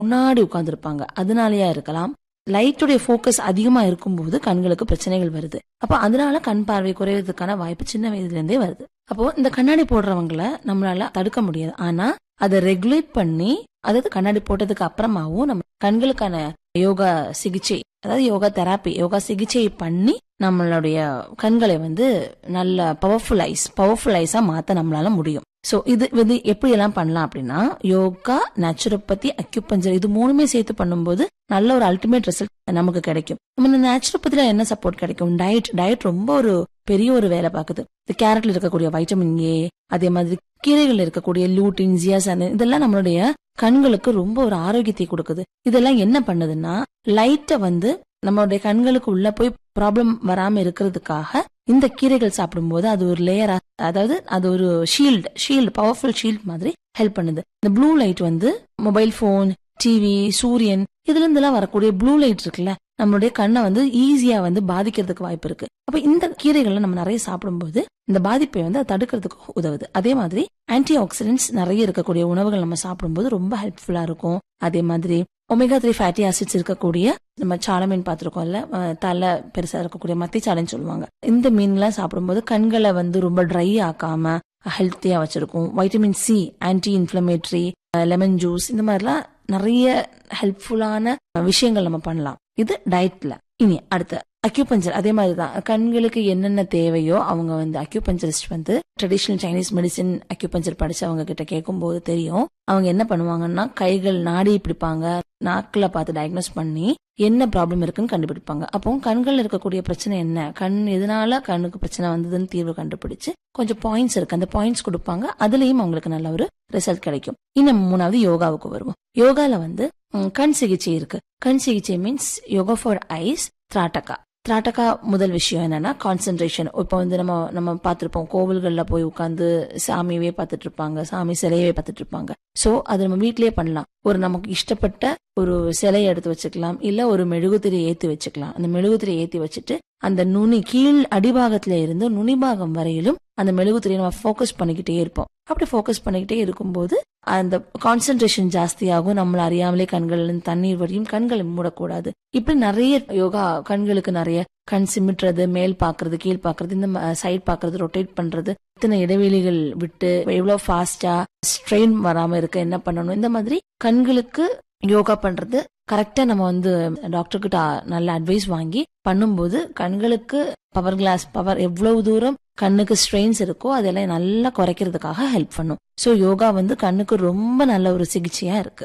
முன்னாடி உட்கார்ந்துருப்பாங்க அதனாலயா இருக்கலாம் லைட்டுடைய ஃபோக்கஸ் அதிகமா இருக்கும்போது கண்களுக்கு பிரச்சனைகள் வருது அப்ப அதனால கண் பார்வை குறைவதற்கான வாய்ப்பு சின்ன வயதுல இருந்தே வருது அப்போ இந்த கண்ணாடி போடுறவங்கள நம்மளால தடுக்க முடியாது ஆனா அதை ரெகுலேட் பண்ணி அதாவது கண்ணாடி போட்டதுக்கு அப்புறமாவும் நம்ம கண்களுக்கான யோகா சிகிச்சை அதாவது யோகா தெராப்பி யோகா சிகிச்சை பண்ணி நம்மளுடைய கண்களை வந்து நல்ல பவர்ஃபுல் ஐஸ் பவர்ஃபுல் ஐஸா மாத்த நம்மளால முடியும் சோ இது வந்து எப்படி எல்லாம் பண்ணலாம் அப்படின்னா யோகா நேச்சுரோபதி அக்யூபஞ்சர் இது மூணுமே சேர்த்து பண்ணும்போது நல்ல ஒரு அல்டிமேட் ரிசல்ட் நமக்கு கிடைக்கும் நம்ம இந்த நேச்சுரோபதியில என்ன சப்போர்ட் கிடைக்கும் டயட் டயட் ரொம்ப ஒரு பெரிய ஒரு வேலை பார்க்குது இந்த கேரட்ல இருக்கக்கூடிய வைட்டமின் ஏ அதே மாதிரி கீரைகள் இருக்கக்கூடிய லூட்டின் ஜியாசன் இதெல்லாம் நம்மளுடைய கண்களுக்கு ரொம்ப ஒரு ஆரோக்கியத்தை கொடுக்குது இதெல்லாம் என்ன பண்ணுதுன்னா லைட்டை வந்து நம்மளுடைய கண்களுக்கு உள்ள போய் ப்ராப்ளம் வராம இருக்கிறதுக்காக இந்த கீரைகள் சாப்பிடும்போது அது ஒரு லேயரா அதாவது அது ஒரு ஷீல்டு ஷீல்டு பவர்ஃபுல் ஷீல்ட் மாதிரி ஹெல்ப் பண்ணுது இந்த ப்ளூ லைட் வந்து மொபைல் போன் டிவி சூரியன் இதுல இருந்தெல்லாம் வரக்கூடிய ப்ளூ லைட் இருக்குல்ல நம்மளுடைய கண்ணை வந்து ஈஸியா வந்து பாதிக்கிறதுக்கு வாய்ப்பு இருக்கு அப்ப இந்த கீரைகள்ல நம்ம நிறைய சாப்பிடும்போது இந்த பாதிப்பை வந்து அது தடுக்கிறதுக்கு உதவுது அதே மாதிரி ஆன்டி ஆக்சிடென்ட்ஸ் நிறைய இருக்கக்கூடிய உணவுகள் நம்ம சாப்பிடும்போது ரொம்ப ஹெல்ப்ஃபுல்லா இருக்கும் அதே மாதிரி ஒமேகா த்ரீ ஃபேட்டி ஆசிட்ஸ் இருக்கக்கூடிய நம்ம சால மீன் பார்த்திருக்கோம்ல அஹ் தலை பெருசா இருக்கக்கூடிய மத்தி சாலைன்னு சொல்லுவாங்க இந்த மீன்லாம் சாப்பிடும்போது கண்களை வந்து ரொம்ப ட்ரை ஆக்காம ஹெல்த்தியா வச்சிருக்கும் vitamin C anti inflammatory lemon juice இந்த மாதிரிலாம் நிறைய ஹெல்ப்ஃபுல்லான விஷயங்கள் நம்ம பண்ணலாம் இது டயட்ல இனி அடுத்து அக்யூபஞ்சர் அதே மாதிரி தான் கண்களுக்கு என்னென்ன தேவையோ அவங்க வந்து அக்யூபஞ்சரிஸ்ட் வந்து ட்ரெடிஷ்னல் சைனீஸ் மெடிசின் அக்யூபஞ்சர் படிச்சவங்க கிட்ட கேட்கும்போது தெரியும் அவங்க என்ன பண்ணுவாங்கன்னா கைகள் நாடி பிடிப்பாங்க நாக்குல பார்த்து டயக்னோஸ் பண்ணி என்ன ப்ராப்ளம் இருக்குன்னு கண்டுபிடிப்பாங்க அப்போ கண்கள் இருக்கக்கூடிய பிரச்சனை என்ன கண் எதனால கண்ணுக்கு பிரச்சனை வந்ததுன்னு தீர்வு கண்டுபிடிச்சு கொஞ்சம் பாயிண்ட்ஸ் இருக்கு அந்த பாயிண்ட்ஸ் கொடுப்பாங்க அதுலயும் அவங்களுக்கு நல்ல ஒரு ரிசல்ட் கிடைக்கும் இன்னும் மூணாவது யோகாவுக்கு வருவோம் யோகால வந்து ம், கண் சிகிச்சை இருக்கு கண் சிகிச்சை means yoga for eyes trataka trataka முதல் விஷயம் என்னன்னா கான்சென்ட்ரேஷன் இப்போ வந்து நம்ம நம்ம பார்த்திருப்போம் கோவில்கள்ல போய் உட்காந்து சாமியவே பார்த்துட்டு இருப்பாங்க சாமி சிலையவே பார்த்துட்டு இருப்பாங்க சோ அது நம்ம வீட்லயே பண்ணலாம் ஒரு நமக்கு இஷ்டப்பட்ட ஒரு சிலையை எடுத்து வச்சுக்கலாம் இல்ல ஒரு மெழுகுதிரியை ஏத்தி வச்சுக்கலாம் அந்த மெழுகுதிரியை ஏத்தி வச்சுட்டு அந்த நுனி கீழ் அடிபாகத்துல இருந்து நுனிபாகம் வரையிலும் அந்த மெழுகுதிரியை நம்ம ஃபோக்கஸ் பண்ணிக்கிட்டே இருப்போம் அப்படி ஃபோக்கஸ் பண்ணிக்கிட்டே இருக்கும்போது அந்த கான்சென்ட்ரேஷன் ஜாஸ்தியாகும் நம்மள அறியாமலே கண்கள்ல இருந்து தண்ணீர் வரையும் கண்களை மூடக்கூடாது இப்படி நிறைய யோகா கண்களுக்கு நிறைய கண் சிமிட்டுறது மேல் பாக்குறது கீழ் பாக்குறது இந்த சைட் பாக்குறது ரொட்டேட் பண்றது இத்தனை இடைவெளிகள் விட்டு எவ்வளவு ஃபாஸ்டா ஸ்ட்ரெயின் வராம இருக்க என்ன பண்ணணும் இந்த மாதிரி கண்களுக்கு யோகா பண்றது கரெக்டா நம்ம வந்து டாக்டர் கிட்ட நல்ல அட்வைஸ் வாங்கி பண்ணும்போது கண்களுக்கு பவர் கிளாஸ் பவர் எவ்வளவு தூரம் கண்ணுக்கு ஸ்ட்ரெயின்ஸ் இருக்கோ அதெல்லாம் நல்லா குறைக்கிறதுக்காக ஹெல்ப் பண்ணும் சோ யோகா வந்து கண்ணுக்கு ரொம்ப நல்ல ஒரு சிகிச்சையா இருக்கு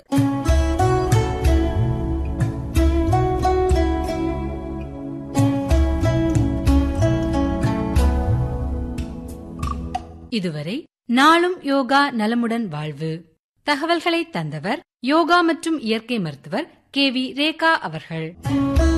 இதுவரை நாளும் யோகா நலமுடன் வாழ்வு தகவல்களை தந்தவர் யோகா மற்றும் இயற்கை மருத்துவர் கே வி ரேகா அவர்கள்